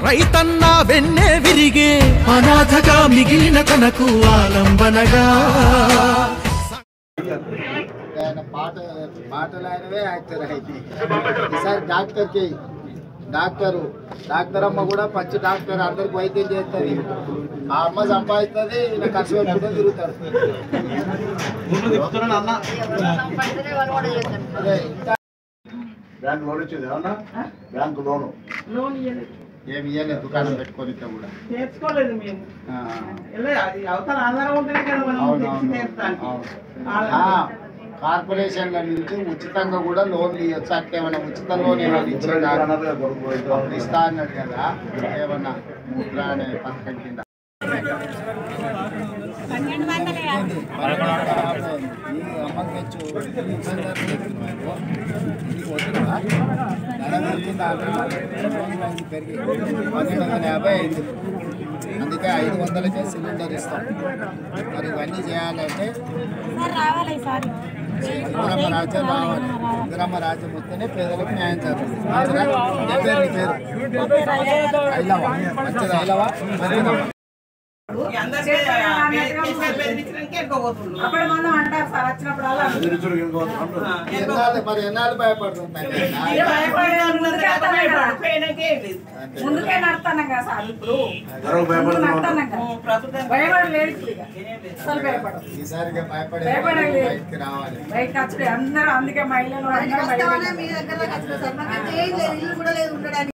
రైతన్న వెన్నే విరిగే అనాథగా మిగిలిన తనకు ఆలంబనగా ఆయన పాట పాటలు ఆయనవే యాక్టర్ అయితే ఈసారి డాక్టర్కి డాక్టరు డాక్టర్ అమ్మ కూడా పచ్చి డాక్టర్ అందరికి వైద్యం చేస్తుంది ఆ అమ్మ సంపాదిస్తుంది ఈయన ఖర్చు పెట్టుకుంటూ తిరుగుతారు అదే ఇంకా బ్యాంక్ లోన్ ఇచ్చింది ఏమన్నా బ్యాంక్ లోను లోన్ ఇవ్వలేదు ఏమి ఇవ్వలేదు దుకాణం పెట్టుకొని ఇట్లా కూడా నేర్చుకోలేదు మేము ఆ, ఎలా అది అవతల ఆధారం ఉంటేనే కదా మనం అవును, తెచ్చి అవును, నేర్పడానికి. అవును. ఆ- ఆ, కార్పొరేషన్ల నుంచి ఉచితంగా కూడా లోన్లు ఇవ్వచ్చు అట్లా ఏమైనా ఉచిత లోన్ ఏమైనా ఇచ్చిందా అన్నది కొడుకు రైతు. అప్పుడు ఇస్తా అన్నాడు కదా ఏమన్నా ముద్ర అనే పథకం కింద పన్నెండు వందల యాభై ఈ అమ్మకి తెచ్చు ఇది వద్దురా ధర పెరిగిందా రోజు పెరిగి పన్నెండు వందల యాభై అయింది అందుకే ఐదు వందలకే సిలిండర్ ఇస్తాం మరి ఇవన్నీ చేయాలంటే సార్ రావాలి ఈసారి ఇందిరమ్మ రాజ్యం రావాలి ఇందిరమ్మ రాజ్యం వస్తేనే పేదలకు న్యాయం జరుగుతుంది మంచిదా? ఏ పేరు నీ పేరు ఐలవా మంచిది ఐలవా మంచిదమ్మా ఈ అందరికీ కేసీఆర్ బెదిరించడానికి ఎక్కబోతుండ్రు. అప్పుడు మనం అంటారు సార్ వచ్చినప్పుడు అలా ఎదురుచుడు ఇంకోటి అంటారు. ఆ, ఎన్నాళ్ళు మరి ఎన్నాళ్ళు భయపడుతుందండి ఇక భయపడే ముందుకే వస్తున్నాం కదా. పోయినాకే ఏం లేదు. ముందుకే నడుతున్నాం కదా సార్ ఇప్పుడు ధరకు ముందు భయపడుతున్నాం నడుతున్నాం కదా ఉం, ప్రస్తుతం భయపడ లేదు ఇప్పుడు ఇక. అసలు భయపడం ఈసారిగా భయపడే భయపడలేదు. బయటికి రావాలి బయటకు వచ్చి అందరూ అందుకే మహిళలు అందరూ బయటకు మీ దగ్గర సార్ మాకు ఏం లేదు ఇల్లు కూడా లేదు ఉండడానికి